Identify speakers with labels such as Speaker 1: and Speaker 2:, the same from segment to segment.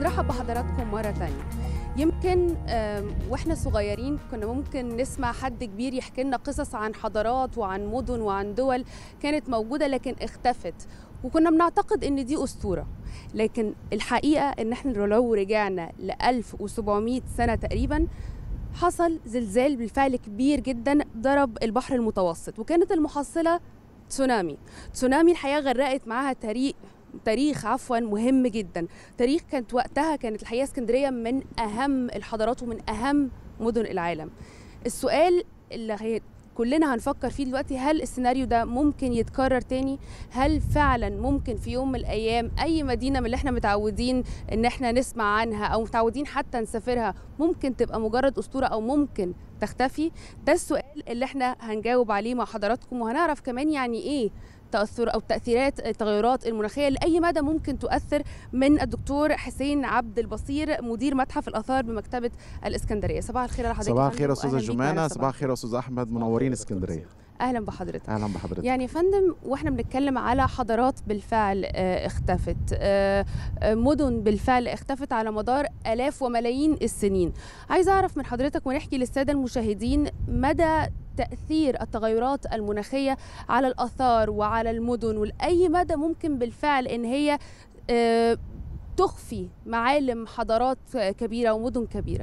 Speaker 1: برحب بحضراتكم مرة تانية يمكن آم، واحنا صغيرين كنا ممكن نسمع حد كبير يحكي لنا قصص عن حضارات وعن مدن وعن دول كانت موجودة لكن اختفت وكنا بنعتقد ان دي أسطورة لكن الحقيقة ان احنا لو رجعنا ل 1700 سنة تقريبا حصل زلزال بالفعل كبير جدا ضرب البحر المتوسط وكانت المحصلة تسونامي تسونامي الحقيقة غرقت معاها تاريخ تاريخ عفوا مهم جدا تاريخ كانت وقتها كانت الحقيقه اسكندريه من اهم الحضارات ومن اهم مدن العالم السؤال اللي هي كلنا هنفكر فيه دلوقتي هل السيناريو ده ممكن يتكرر تاني هل فعلا ممكن في يوم من الايام اي مدينه من اللي احنا متعودين ان احنا نسمع عنها او متعودين حتى نسافرها ممكن تبقى مجرد اسطوره او ممكن تختفي ده السؤال اللي احنا هنجاوب عليه مع حضراتكم وهنعرف كمان يعني ايه تأثر أو تأثيرات التغيرات المناخية لأي مدى ممكن تؤثر من الدكتور حسين عبد البصير مدير متحف الآثار بمكتبة الإسكندرية صباح الخير على حضرتك
Speaker 2: صباح
Speaker 1: يا
Speaker 2: الخير يا
Speaker 1: فندم،
Speaker 2: استاذه
Speaker 1: وأهلاً بيك معانا
Speaker 2: جمانه
Speaker 1: في
Speaker 2: صباح الخير يا استاذ احمد منورين اسكندريه
Speaker 1: أهلا بحضرتك
Speaker 2: اهلا بحضرتك
Speaker 1: يعني يا فندم واحنا بنتكلم على حضارات بالفعل آه، اختفت آه، آه، مدن بالفعل اختفت على مدار آلاف وملايين السنين عايزة أعرف من حضرتك ونحكي للسادة المشاهدين مدى تأثير التغيرات المناخية على الآثار وعلى المدن ولأي مدى ممكن بالفعل إن هي آه، تخفي معالم حضارات آه، كبيرة ومدن كبيرة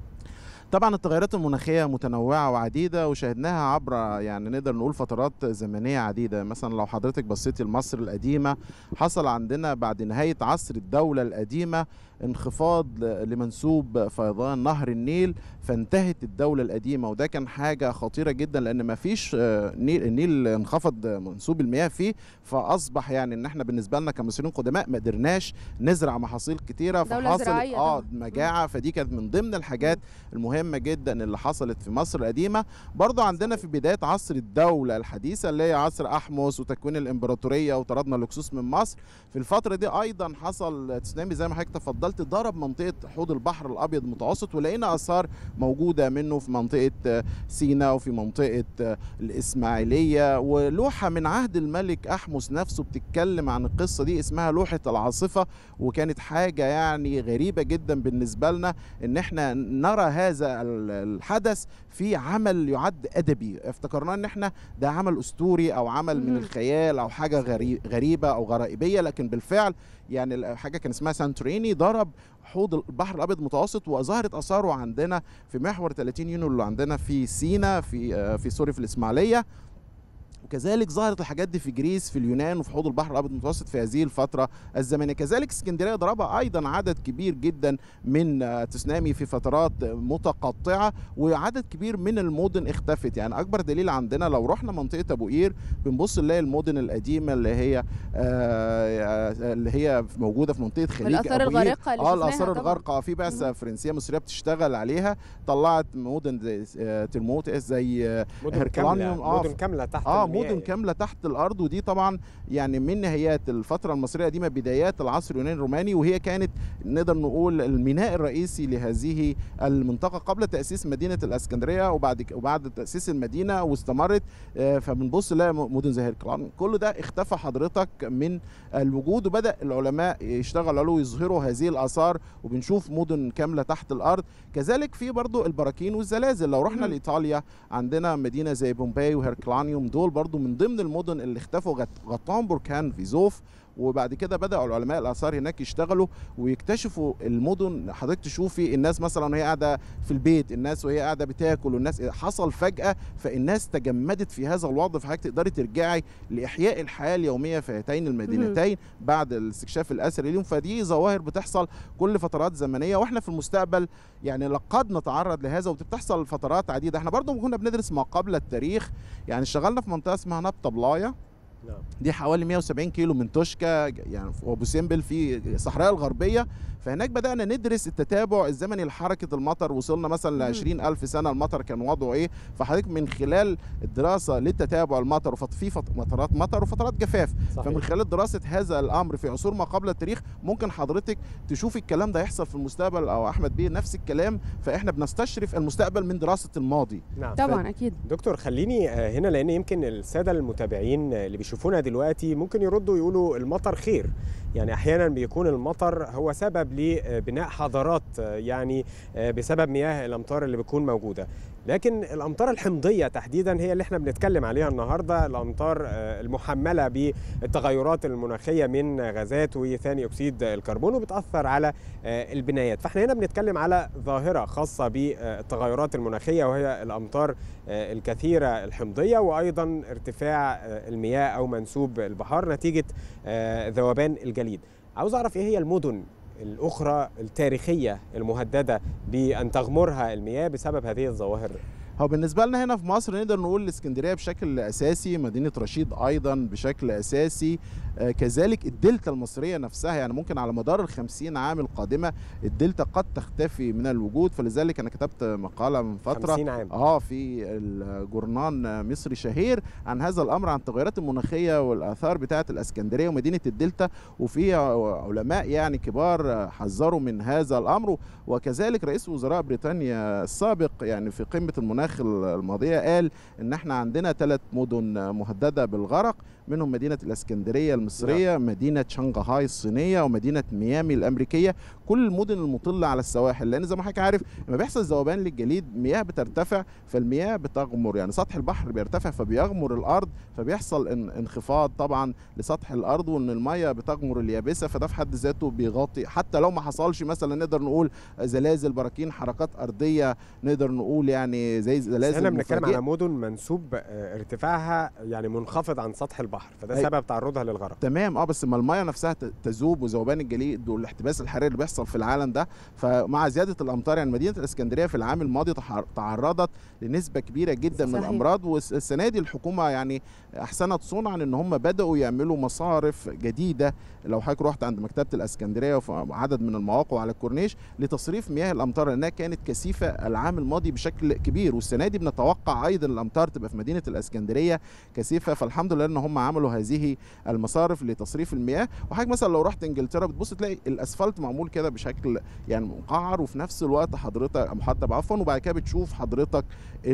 Speaker 2: طبعا التغيرات المناخيه متنوعه وعديده وشاهدناها عبر يعني نقدر نقول فترات زمنيه عديده مثلا لو حضرتك بصيتي لمصر القديمه حصل عندنا بعد نهايه عصر الدوله القديمه انخفاض ل- لمنسوب فيضان نهر النيل فانتهت الدوله القديمه وده كان حاجه خطيره جدا لان ما فيش آه، نيل النيل انخفض منسوب المياه فيه فاصبح يعني ان احنا بالنسبه لنا كمصريين قدماء ما قدرناش نزرع محاصيل كتيره
Speaker 1: دولة
Speaker 2: فحصل
Speaker 1: زراعية
Speaker 2: اه
Speaker 1: طبعاً.
Speaker 2: مجاعه فدي كانت من ضمن الحاجات المهمه جدا اللي حصلت في مصر القديمه برضو عندنا في بدايه عصر الدوله الحديثه اللي هي عصر احمس وتكوين الامبراطوريه وطردنا الاكسوس من مصر في الفتره دي ايضا حصل تسونامي زي ما حضرتك تفضلت ضرب منطقه حوض البحر الابيض المتوسط ولقينا اثار موجوده منه في منطقه آه، سينا وفي منطقه آه، الاسماعيليه ولوحه من عهد الملك احمس نفسه بتتكلم عن القصه دي اسمها لوحه العاصفه وكانت حاجه يعني غريبه جدا بالنسبه لنا ان احنا نرى هذا ال- الحدث في عمل يعد ادبي افتكرناه ان احنا ده عمل اسطوري او عمل من
Speaker 1: مهم.
Speaker 2: الخيال او حاجه غري- غريبه او غرائبيه لكن بالفعل يعني الحاجه كان اسمها سانتوريني ضرب حوض البحر الابيض المتوسط وظهرت اثاره عندنا في محور 30 يونيو اللي عندنا في سينا في آه، في سوري في الاسماعيليه وكذلك ظهرت الحاجات دي في جريس في اليونان وفي حوض البحر الابيض المتوسط في هذه الفتره الزمنيه كذلك اسكندريه ضربها ايضا عدد كبير جدا من آه، تسونامي في فترات متقطعه وعدد كبير من المدن اختفت يعني اكبر دليل عندنا لو رحنا منطقه ابو قير بنبص نلاقي المدن القديمه اللي هي آه، اللي هي موجوده في منطقه خليج
Speaker 1: والآثار
Speaker 2: أبو قير.
Speaker 1: الغارقة اللي
Speaker 2: اه
Speaker 1: شفناها
Speaker 2: الاثار
Speaker 1: طبعاً.
Speaker 2: الغارقه في بعثه فرنسيه مصريه بتشتغل عليها طلعت مدن زي آه، ترموت زي آه،
Speaker 3: مدن
Speaker 2: هركلانيوم،
Speaker 3: كامله
Speaker 2: آه،
Speaker 3: مدن كامله تحت
Speaker 2: اه
Speaker 3: المياه
Speaker 2: مدن كامله تحت الارض ودي طبعا يعني من نهايات الفتره المصريه القديمه بدايات العصر اليوناني الروماني وهي كانت نقدر نقول الميناء الرئيسي لهذه المنطقه قبل تاسيس مدينه الاسكندريه وبعد ك- وبعد تاسيس المدينه واستمرت آه، فبنبص نلاقي م- مدن زي هركلان كل ده اختفى حضرتك من الوجود وبدا العلماء يشتغلوا عليه ويظهروا هذه الاثار وبنشوف مدن كامله تحت الارض كذلك في برضو البراكين والزلازل لو رحنا
Speaker 1: مم.
Speaker 2: لايطاليا عندنا مدينه زي بومباي وهركلانيوم دول برضو من ضمن المدن اللي اختفوا غط- غطاهم بركان فيزوف وبعد كده بداوا العلماء الاثار هناك يشتغلوا ويكتشفوا المدن حضرتك تشوفي الناس مثلا وهي قاعده في البيت الناس وهي قاعده بتاكل والناس حصل فجاه فالناس تجمدت في هذا الوضع فحضرتك تقدري ترجعي لاحياء الحياه اليوميه في هاتين المدينتين بعد الاستكشاف الاثري ليهم فدي ظواهر بتحصل كل فترات زمنيه واحنا في المستقبل يعني لقد نتعرض لهذا وبتحصل فترات عديده احنا برضو كنا بندرس ما قبل التاريخ يعني اشتغلنا في منطقه اسمها نبطه بلايه
Speaker 3: نعم.
Speaker 2: دي حوالي 170 كيلو من توشكا يعني في ابو سمبل في الصحراء الغربيه فهناك بدانا ندرس التتابع الزمني لحركه المطر وصلنا مثلا ل
Speaker 1: مم.
Speaker 2: 20 الف سنه المطر كان وضعه ايه فحضرتك من خلال الدراسه للتتابع المطر وفط في فط- فترات مطر وفترات جفاف
Speaker 3: صحيح.
Speaker 2: فمن خلال دراسه هذا الامر في عصور ما قبل التاريخ ممكن حضرتك تشوفي الكلام ده يحصل في المستقبل او احمد بيه نفس الكلام فاحنا بنستشرف المستقبل من دراسه الماضي
Speaker 3: نعم
Speaker 1: طبعا أكيد
Speaker 3: دكتور خليني آه، هنا لان يمكن الساده المتابعين آه، اللي بيشوفونا دلوقتي ممكن يردوا يقولوا المطر خير يعني احيانا بيكون المطر هو سبب لبناء حضارات يعني بسبب مياه الامطار اللي بتكون موجوده لكن الامطار الحمضيه تحديدا هي اللي احنا بنتكلم عليها النهارده الامطار المحمله بالتغيرات المناخيه من غازات وثاني اكسيد الكربون وبتاثر على البنايات فاحنا هنا بنتكلم على ظاهره خاصه بالتغيرات المناخيه وهي الامطار الكثيره الحمضيه وايضا ارتفاع المياه او منسوب البحار نتيجه ذوبان الجليد عاوز اعرف ايه هي المدن الاخرى التاريخيه المهدده بان تغمرها المياه بسبب هذه الظواهر
Speaker 2: هو بالنسبه لنا هنا في مصر نقدر نقول الاسكندريه بشكل اساسي مدينه رشيد ايضا بشكل اساسي آه كذلك الدلتا المصريه نفسها يعني ممكن على مدار ال 50 عام القادمه الدلتا قد تختفي من الوجود فلذلك انا كتبت مقاله من فتره
Speaker 3: 50 عام.
Speaker 2: اه في الجورنان مصري شهير عن هذا الامر عن التغيرات المناخيه والاثار بتاعه الاسكندريه ومدينه الدلتا وفي علماء يعني كبار حذروا من هذا الامر وكذلك رئيس وزراء بريطانيا السابق يعني في قمه المناخ الماضيه قال ان احنا عندنا ثلاث مدن مهدده بالغرق منهم مدينه الاسكندريه المصريه نعم. مدينه شنغهاي الصينيه ومدينه ميامي الامريكيه كل المدن المطله على السواحل لان زي ما حضرتك عارف لما بيحصل ذوبان للجليد مياه بترتفع فالمياه بتغمر يعني سطح البحر بيرتفع فبيغمر الارض فبيحصل انخفاض طبعا لسطح الارض وان المياه بتغمر اليابسه فده في حد ذاته بيغطي حتى لو ما حصلش مثلا نقدر نقول زلازل براكين حركات ارضيه نقدر نقول يعني زي زلازل
Speaker 3: هنا بنتكلم على مدن منسوب ارتفاعها يعني منخفض عن سطح البحر فده سبب تعرضها للغرق
Speaker 2: تمام اه بس ما المياه نفسها تذوب وذوبان الجليد والاحتباس الحراري اللي بيحصل في العالم ده فمع زياده الامطار يعني مدينه الاسكندريه في العام الماضي تعرضت لنسبه كبيره جدا صحيح. من الامراض والسنه دي الحكومه يعني احسنت صنعا ان هم بداوا يعملوا مصارف جديده لو حضرتك رحت عند مكتبه الاسكندريه وفي عدد من المواقع على الكورنيش لتصريف مياه الامطار لانها كانت كثيفه العام الماضي بشكل كبير والسنه دي بنتوقع ايضا الامطار تبقى في مدينه الاسكندريه كثيفه فالحمد لله ان هم عملوا هذه المصارف لتصريف المياه وحضرتك مثلا لو رحت انجلترا بتبص تلاقي الاسفلت معمول كده بشكل يعني مقعر وفي نفس الوقت حضرتك محطب عفوا وبعد كده بتشوف حضرتك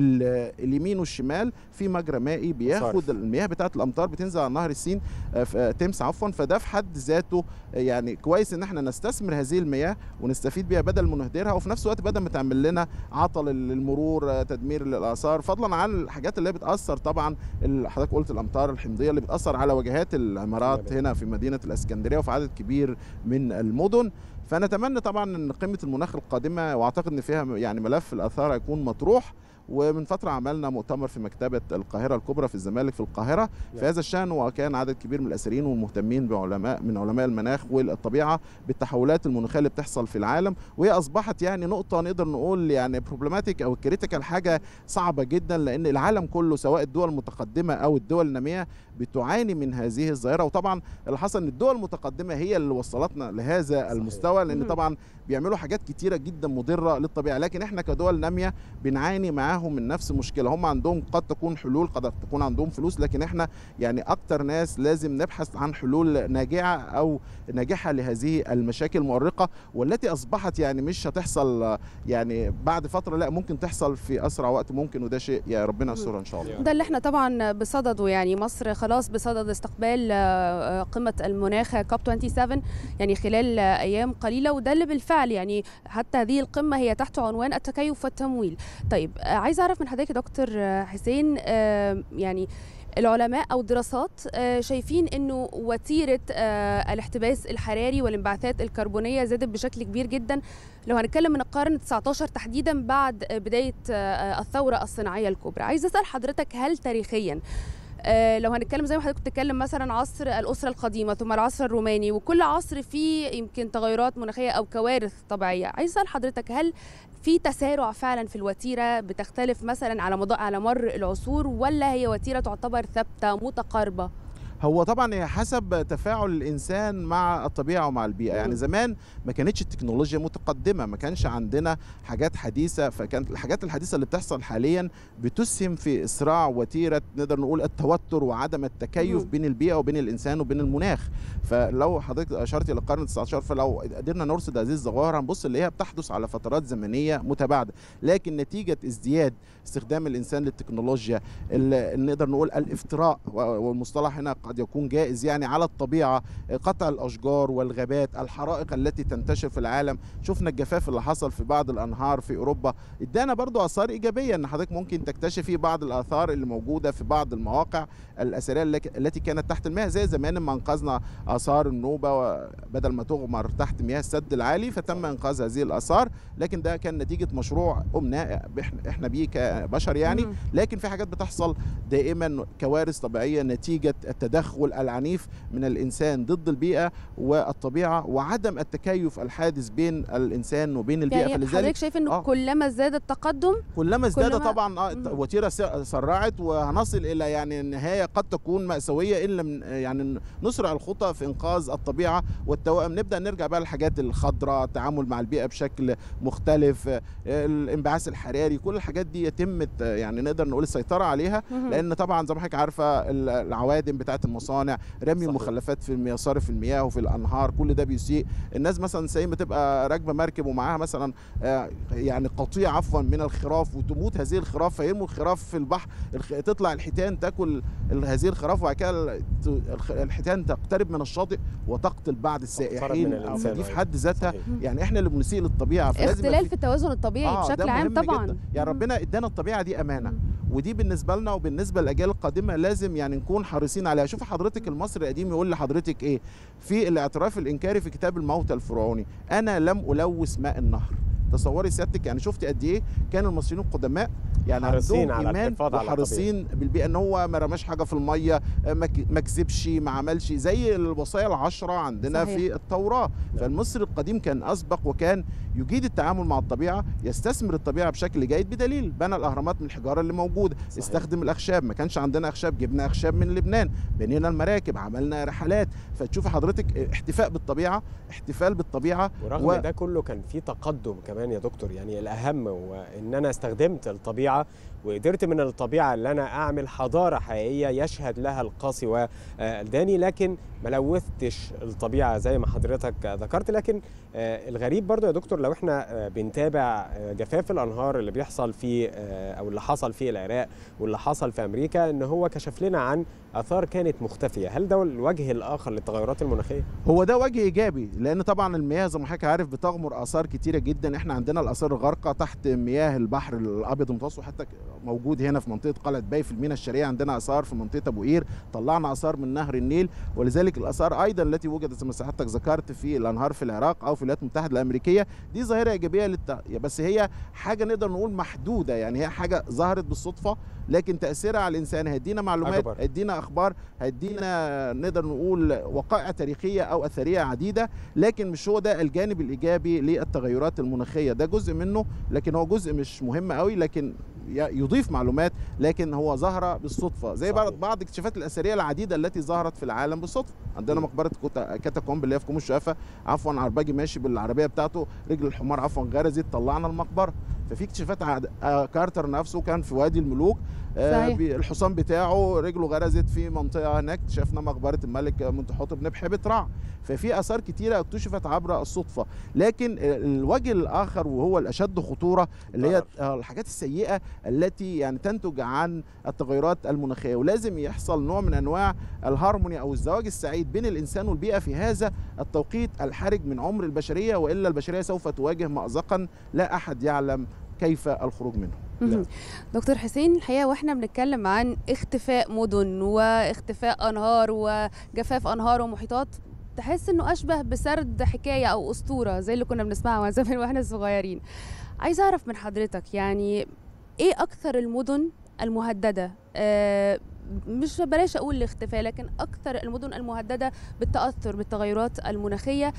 Speaker 2: اليمين والشمال في مجرى مائي بياخد المياه بتاعه الامطار بتنزل على نهر السين تمس عفوا فده في حد ذاته يعني كويس ان احنا نستثمر هذه المياه ونستفيد بيها بدل ما نهدرها وفي نفس الوقت بدل ما تعمل لنا عطل للمرور تدمير للاثار فضلا عن الحاجات اللي بتاثر طبعا حضرتك قلت الامطار الحمضيه اللي بتاثر على واجهات العمارات هنا في مدينه الاسكندريه وفي عدد كبير من المدن فنتمنى طبعا ان قمه المناخ القادمه واعتقد ان فيها يعني ملف الاثار هيكون مطروح ومن فترة عملنا مؤتمر في مكتبة القاهرة الكبرى في الزمالك في القاهرة في هذا الشأن وكان عدد كبير من الأسرين والمهتمين بعلماء من علماء المناخ والطبيعة بالتحولات المناخية اللي بتحصل في العالم وهي أصبحت يعني نقطة نقدر نقول يعني بروبلماتيك أو كريتيكال حاجة صعبة جدا لأن العالم كله سواء الدول المتقدمة أو الدول النامية بتعاني من هذه الظاهرة وطبعا اللي حصل إن الدول المتقدمة هي اللي وصلتنا لهذا صحيح. المستوى لأن طبعا بيعملوا حاجات كتيرة جدا مضرة للطبيعة لكن احنا كدول نامية بنعاني معاهم معاهم من نفس المشكله هم عندهم قد تكون حلول قد تكون عندهم فلوس لكن احنا يعني اكتر ناس لازم نبحث عن حلول ناجعه او ناجحه لهذه المشاكل المؤرقه والتي اصبحت يعني مش هتحصل يعني بعد فتره لا ممكن تحصل في اسرع وقت ممكن وده شيء يا ربنا يسترها ان شاء الله
Speaker 1: ده اللي احنا طبعا بصدده يعني مصر خلاص بصدد استقبال قمه المناخ كوب 27 يعني خلال ايام قليله وده اللي بالفعل يعني حتى هذه القمه هي تحت عنوان التكيف والتمويل طيب عايز اعرف من حضرتك يا دكتور حسين يعني العلماء او دراسات شايفين انه وتيره الاحتباس الحراري والانبعاثات الكربونيه زادت بشكل كبير جدا لو هنتكلم من القرن 19 تحديدا بعد بدايه الثوره الصناعيه الكبرى عايز اسال حضرتك هل تاريخيا لو هنتكلم زي ما حضرتك بتتكلم مثلا عصر الاسره القديمه ثم العصر الروماني وكل عصر فيه يمكن تغيرات مناخيه او كوارث طبيعيه عايز اسال حضرتك هل في تسارع فعلا في الوتيره بتختلف مثلا على مدار على مر العصور ولا هي وتيره تعتبر ثابته متقاربه
Speaker 2: هو طبعا هي حسب تفاعل الانسان مع الطبيعه ومع البيئه يعني زمان ما كانتش التكنولوجيا متقدمه ما كانش عندنا حاجات حديثه فكانت الحاجات الحديثه اللي بتحصل حاليا بتسهم في اسراع وتيره نقدر نقول التوتر وعدم التكيف بين البيئه وبين الانسان وبين المناخ فلو حضرتك اشرت الى القرن 19 فلو قدرنا نرصد هذه الظواهر هنبص اللي هي بتحدث على فترات زمنيه متباعده لكن نتيجه ازدياد استخدام الانسان للتكنولوجيا نقدر نقول الافتراء والمصطلح هنا قد يكون جائز يعني على الطبيعه قطع الاشجار والغابات الحرائق التي تنتشر في العالم شفنا الجفاف اللي حصل في بعض الانهار في اوروبا ادانا برضو اثار ايجابيه ان حضرتك ممكن تكتشفي بعض الاثار اللي موجوده في بعض المواقع الاثريه الك- التي كانت تحت المياه زي زمان ما انقذنا اثار النوبه بدل ما تغمر تحت مياه السد العالي فتم انقاذ هذه الاثار لكن ده كان نتيجه مشروع قمنا إحنا- احنا بيه كبشر يعني
Speaker 1: مهم.
Speaker 2: لكن في حاجات بتحصل دائما كوارث طبيعيه نتيجه التدخل العنيف من الانسان ضد البيئه والطبيعه وعدم التكيف الحادث بين الانسان وبين البيئه
Speaker 1: يعني
Speaker 2: فلذلك
Speaker 1: حضرتك شايف انه
Speaker 2: آه.
Speaker 1: كلما زاد التقدم
Speaker 2: كلما ازداد
Speaker 1: كلما-
Speaker 2: طبعا آه،
Speaker 1: مم.
Speaker 2: الوتيره س- سرعت وهنصل الى يعني نهايه قد تكون ماساويه ان لم يعني نسرع الخطى في انقاذ الطبيعه والتوائم نبدا نرجع بقى للحاجات الخضراء التعامل مع البيئه بشكل مختلف آه، الانبعاث الحراري كل الحاجات دي يتم الت- يعني نقدر نقول السيطره عليها
Speaker 1: مهم.
Speaker 2: لان طبعا زي ما حضرتك عارفه ال- العوادم بتاعه المصانع رمي
Speaker 3: صحيح.
Speaker 2: المخلفات في مصارف المياه وفي الانهار كل ده بيسيء الناس مثلا زي ما تبقى راكبه مركب ومعاها مثلا آه، يعني قطيع عفوا من الخراف وتموت هذه الخراف فيرموا الخراف في البحر الخ- تطلع الحيتان تاكل ال- هذه الخراف وبعد كده ال- ت- الخ- الحيتان تقترب من الشاطئ وتقتل بعض السائحين
Speaker 3: من الإنسان،
Speaker 2: دي في
Speaker 3: أيوة.
Speaker 2: حد ذاتها
Speaker 3: صحيح.
Speaker 2: يعني احنا اللي بنسيء للطبيعه فلازم يبقى
Speaker 1: اختلال
Speaker 2: في-
Speaker 1: في التوازن الطبيعي
Speaker 2: آه، ده
Speaker 1: بشكل عام
Speaker 2: مهم
Speaker 1: طبعا
Speaker 2: جدا. يعني
Speaker 1: مم.
Speaker 2: ربنا ادانا الطبيعه دي امانه
Speaker 1: مم.
Speaker 2: ودي بالنسبه لنا وبالنسبه للاجيال القادمه لازم يعني نكون حريصين عليها شوف حضرتك المصري القديم يقول لحضرتك ايه في الاعتراف الانكاري في كتاب الموتى الفرعوني انا لم الوث ماء النهر تصوري سيادتك يعني شفت قد ايه كان المصريين القدماء يعني
Speaker 3: حريصين
Speaker 2: عندهم
Speaker 3: على
Speaker 2: ايمان
Speaker 3: الحفاظ على
Speaker 2: وحريصين بالبيئه ان هو ما رماش حاجه في الميه ما ك- ما كذبش ما عملش زي الوصايا العشره عندنا
Speaker 1: صحيح.
Speaker 2: في التوراه فالمصري القديم كان اسبق وكان يجيد التعامل مع الطبيعه يستثمر الطبيعه بشكل جيد بدليل بنى الاهرامات من الحجاره اللي موجوده
Speaker 3: صحيح.
Speaker 2: استخدم الاخشاب ما كانش عندنا اخشاب جبنا اخشاب من لبنان بنينا المراكب عملنا رحلات فتشوفي حضرتك احتفاء بالطبيعه احتفال بالطبيعه
Speaker 3: ورغم
Speaker 2: و-
Speaker 3: ده كله كان في تقدم كمان يا دكتور يعني الاهم هو ان انا استخدمت الطبيعه وقدرت من الطبيعه ان انا اعمل حضاره حقيقيه يشهد لها القاصي والداني لكن ما لوثتش الطبيعه زي ما حضرتك ذكرت لكن آه، الغريب برضو يا دكتور لو احنا آه، بنتابع آه، جفاف الانهار اللي بيحصل في آه، او اللي حصل في العراق واللي حصل في امريكا ان هو كشف لنا عن اثار كانت مختفيه هل ده الوجه الاخر للتغيرات المناخيه
Speaker 2: هو ده وجه ايجابي لان طبعا المياه زي ما حضرتك عارف بتغمر اثار كتيره جدا احنا عندنا الاثار الغارقه تحت مياه البحر الابيض المتوسط حتى موجود هنا في منطقه قلعه باي في المينا الشرقيه عندنا اثار في منطقه ابو قير طلعنا اثار من نهر النيل ولذلك الاثار ايضا التي وجدت زي ما حضرتك ذكرت في الانهار في العراق او في الولايات المتحده الامريكيه دي ظاهره ايجابيه للت... بس هي حاجه نقدر نقول محدوده يعني هي حاجه ظهرت بالصدفه لكن تاثيرها على الانسان هيدينا معلومات
Speaker 3: أكبر.
Speaker 2: هيدينا اخبار هيدينا نقدر نقول وقائع تاريخيه او اثريه عديده لكن مش هو ده الجانب الايجابي للتغيرات المناخيه ده جزء منه لكن هو جزء مش مهم قوي لكن ي- يضيف معلومات لكن هو ظهر بالصدفه زي
Speaker 3: صحيح.
Speaker 2: بعض بعض الاكتشافات الاثريه العديده التي ظهرت في العالم بالصدفه عندنا
Speaker 3: مم.
Speaker 2: مقبره كوتا- كاتاكومب اللي هي في كوم الشقافه عفوا عرباجي ماشي بالعربيه بتاعته رجل الحمار عفوا غرزت طلعنا المقبره ففي اكتشافات عد... آه كارتر نفسه كان في وادي الملوك آه
Speaker 1: صحيح.
Speaker 2: بي- الحصان بتاعه رجله غرزت في منطقه هناك شفنا مقبره الملك منتحوتب بحيبه رع ففي اثار كتيره اكتشفت عبر الصدفه لكن الوجه الاخر وهو الاشد خطوره اللي هي
Speaker 3: ضرر.
Speaker 2: آه، الحاجات السيئه التي يعني تنتج عن التغيرات المناخيه ولازم يحصل نوع من انواع الهارموني او الزواج السعيد بين الانسان والبيئه في هذا التوقيت الحرج من عمر البشريه والا البشريه سوف تواجه مازقا لا احد يعلم كيف الخروج منه
Speaker 1: مهم. دكتور حسين الحقيقه واحنا بنتكلم عن اختفاء مدن واختفاء انهار وجفاف انهار ومحيطات تحس انه اشبه بسرد حكايه او اسطوره زي اللي كنا بنسمعها زمان واحنا صغيرين عايز اعرف من حضرتك يعني ايه اكثر المدن المهدده آه مش بلاش اقول الاختفاء لكن اكثر المدن المهدده بالتاثر بالتغيرات المناخيه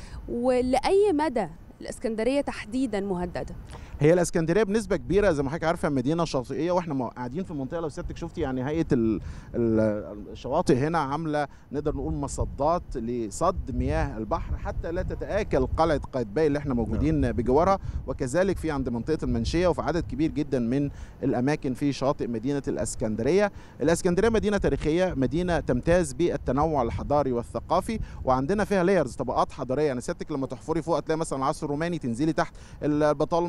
Speaker 1: ولاي مدى الاسكندريه تحديدا مهدده
Speaker 2: هي الاسكندريه بنسبه كبيره زي ما حضرتك عارفه مدينه شاطئيه واحنا مو- قاعدين في المنطقه لو سيادتك شفتي يعني هيئه ال- ال- الشواطئ هنا عامله نقدر نقول مصدات لصد مياه البحر حتى لا تتاكل قلعه قايتباي اللي احنا موجودين بجوارها وكذلك في عند منطقه المنشيه وفي عدد كبير جدا من الاماكن في شاطئ مدينه الاسكندريه الاسكندريه مدينه تاريخيه مدينه تمتاز بالتنوع الحضاري والثقافي وعندنا فيها لايرز طبقات حضاريه يعني سيادتك لما تحفري فوق تلاقي مثلا العصر الروماني تنزلي تحت البطالمه الاسكندريه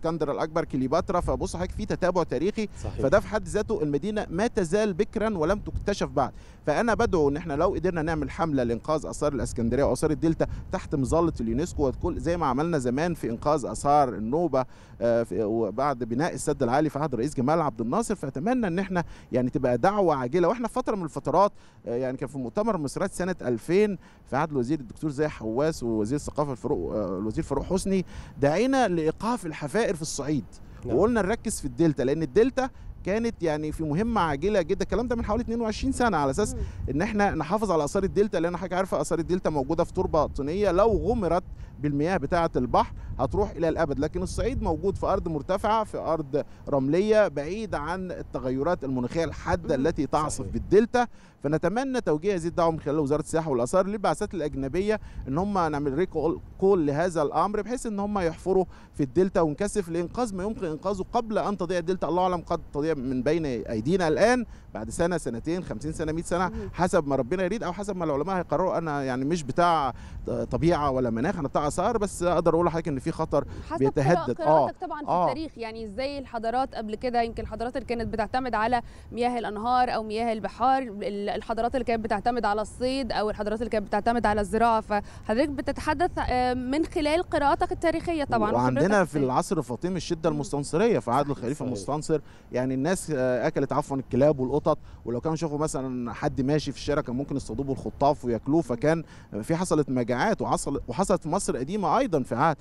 Speaker 2: اسكندر الاكبر كليوباترا فبص حضرتك في تتابع تاريخي
Speaker 3: صحيح
Speaker 2: فده في حد ذاته المدينه ما تزال بكرا ولم تكتشف بعد فانا بدعو ان احنا لو قدرنا نعمل حمله لانقاذ اثار الاسكندريه واثار الدلتا تحت مظله اليونسكو وكل زي ما عملنا زمان في انقاذ اثار النوبه آه، في- وبعد بناء السد العالي في عهد الرئيس جمال عبد الناصر فاتمنى ان احنا يعني تبقى دعوه عاجله واحنا في فتره من الفترات آه، يعني كان في مؤتمر مصريات سنه 2000 في عهد الوزير الدكتور زاهي حواس ووزير الثقافه الفاروق آه، الوزير فاروق حسني دعينا لايقاف الحفائر في الصعيد
Speaker 3: نعم.
Speaker 2: وقلنا نركز في الدلتا لان الدلتا كانت يعني في مهمه عاجله جدا الكلام ده من حوالي 22 سنه على اساس
Speaker 1: مم.
Speaker 2: ان احنا نحافظ على اثار الدلتا لان حضرتك عارفه اثار الدلتا موجوده في تربه طينيه لو غمرت بالمياه بتاعه البحر هتروح الى الابد لكن الصعيد موجود في ارض مرتفعه في ارض رمليه بعيد عن التغيرات المناخيه الحاده
Speaker 1: مم.
Speaker 2: التي تعصف
Speaker 3: صحيح.
Speaker 2: بالدلتا فنتمنى توجيه هذه الدعوه من خلال وزاره السياحه والاثار للبعثات الاجنبيه ان هم نعمل ريكول كول لهذا الامر بحيث ان هم يحفروا في الدلتا ونكثف لانقاذ ما يمكن انقاذه قبل ان تضيع الدلتا الله اعلم قد تضيع من بين ايدينا الان بعد سنه سنتين 50 سنه 100 سنه
Speaker 1: مم.
Speaker 2: حسب ما ربنا يريد او حسب ما العلماء هيقرروا انا يعني مش بتاع طبيعه ولا مناخ انا بتاع اثار بس اقدر اقول لحضرتك ان في خطر
Speaker 1: حسب
Speaker 2: بيتهدد.
Speaker 1: قراء-
Speaker 2: آه.
Speaker 1: قراءتك طبعا في
Speaker 2: آه.
Speaker 1: التاريخ يعني ازاي الحضارات قبل كده يمكن الحضارات اللي كانت بتعتمد على مياه الانهار او مياه البحار ال- الحضارات اللي كانت بتعتمد على الصيد او الحضارات اللي كانت بتعتمد على الزراعه فحضرتك بتتحدث آه، من خلال قراءتك التاريخيه طبعا
Speaker 2: وعندنا
Speaker 1: وخبرتك
Speaker 2: في العصر الفاطمي الشده
Speaker 1: مم.
Speaker 2: المستنصريه في عهد الخليفه
Speaker 3: صحيح.
Speaker 2: المستنصر يعني الناس آه، اكلت عفوا الكلاب والقطط ولو كانوا شافوا مثلا حد ماشي في الشارع كان ممكن يصطادوه بالخطاف وياكلوه فكان في حصلت مجاعات وحصل وحصلت في مصر القديمه ايضا في عهد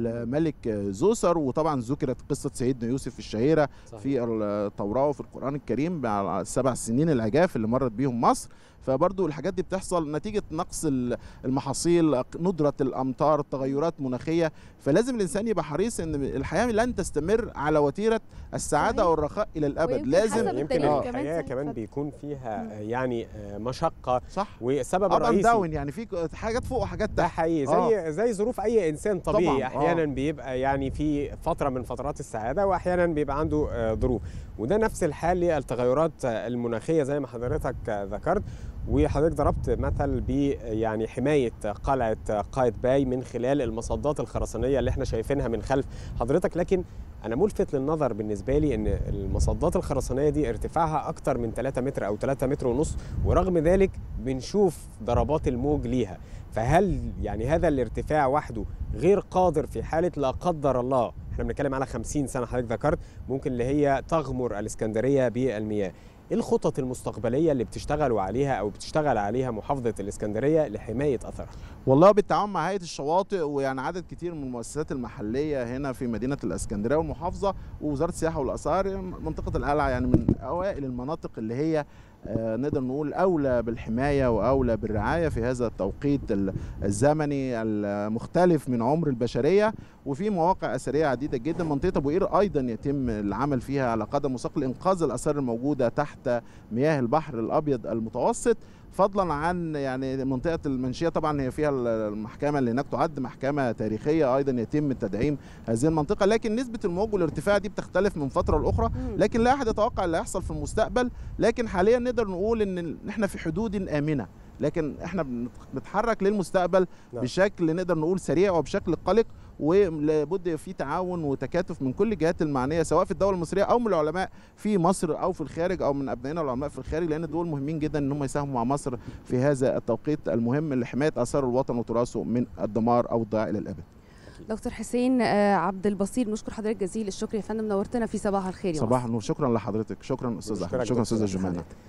Speaker 2: الملك زوسر وطبعا ذكرت قصه سيدنا يوسف الشهيره
Speaker 3: صحيح.
Speaker 2: في التوراة وفي القرآن الكريم على السبع سنين العجاف اللي مرت بيهم مصر فبرضو الحاجات دي بتحصل نتيجة نقص ال- المحاصيل ندرة الأمطار تغيرات مناخية فلازم الإنسان يبقى حريص إن الحياة لن تستمر على وتيرة السعادة
Speaker 1: صحيح.
Speaker 2: والرخاء إلى الأبد
Speaker 1: ويمكن
Speaker 2: لازم
Speaker 1: حسب
Speaker 3: يمكن
Speaker 1: التاريخ كمان
Speaker 3: الحياه
Speaker 1: زي-
Speaker 3: كمان
Speaker 1: اتفضل.
Speaker 3: بيكون فيها يعني آه، مشقه
Speaker 2: صح
Speaker 3: والسبب
Speaker 2: اب اند
Speaker 3: الرئيسي
Speaker 2: داون يعني في حاجات فوق وحاجات
Speaker 3: ده
Speaker 2: تحت
Speaker 3: حقيقي زي زي ظروف اي انسان طبيعي
Speaker 2: طبعاً،
Speaker 3: احيانا
Speaker 2: آه.
Speaker 3: بيبقى يعني في فتره من فترات السعاده واحيانا بيبقى عنده آه، ظروف وده نفس الحال للتغيرات آه، المناخيه زي ما حضرتك آه، ذكرت وحضرتك ضربت مثل ب يعني حمايه قلعه قايتباي من خلال المصدات الخرسانيه اللي احنا شايفينها من خلف حضرتك لكن انا ملفت للنظر بالنسبه لي ان المصدات الخرسانيه دي ارتفاعها اكتر من 3 متر او 3 متر ونص ورغم ذلك بنشوف ضربات الموج ليها فهل يعني هذا الارتفاع وحده غير قادر في حاله لا قدر الله احنا بنتكلم على 50 سنه حضرتك ذكرت ممكن اللي هي تغمر الاسكندريه بالمياه ايه الخطط المستقبليه اللي بتشتغلوا عليها او بتشتغل عليها محافظه الاسكندريه لحمايه اثرها
Speaker 2: والله بالتعاون مع هيئه الشواطئ ويعني عدد كتير من المؤسسات المحليه هنا في مدينه الاسكندريه والمحافظه ووزاره السياحه والاثار منطقه القلعه يعني من اوائل المناطق اللي هي آه، نقدر نقول اولى بالحمايه واولى بالرعايه في هذا التوقيت ال- الزمني المختلف من عمر البشريه وفي مواقع اثريه عديده جدا منطقه ابو قير ايضا يتم العمل فيها على قدم وساق لانقاذ الاثار الموجوده تحت مياه البحر الابيض المتوسط فضلا عن يعني منطقه المنشيه طبعا هي فيها المحكمه اللي هناك تعد محكمه تاريخيه ايضا يتم تدعيم هذه المنطقه لكن نسبه الموج والارتفاع دي بتختلف من فتره لاخرى
Speaker 1: مم.
Speaker 2: لكن لا احد يتوقع اللي هيحصل في المستقبل لكن حاليا نقدر نقول ان احنا في حدود امنه لكن احنا بنت- بنتحرك للمستقبل
Speaker 3: نعم.
Speaker 2: بشكل نقدر نقول سريع وبشكل قلق ولابد في تعاون وتكاتف من كل الجهات المعنيه سواء في الدوله المصريه او من العلماء في مصر او في الخارج او من ابنائنا العلماء في الخارج لان دول مهمين جدا ان هم يساهموا مع مصر في هذا التوقيت المهم لحمايه اثار الوطن وتراثه من الدمار او الضياع الى الابد.
Speaker 1: دكتور حسين آه، عبد البصير نشكر حضرتك جزيل الشكر يا فندم نورتنا في صباح الخير يا مصر.
Speaker 2: صباح النور شكرا لحضرتك شكرا استاذ احمد
Speaker 3: بشكرك
Speaker 2: شكرا
Speaker 3: دكتور
Speaker 2: استاذ
Speaker 3: أحمد.
Speaker 2: جمانه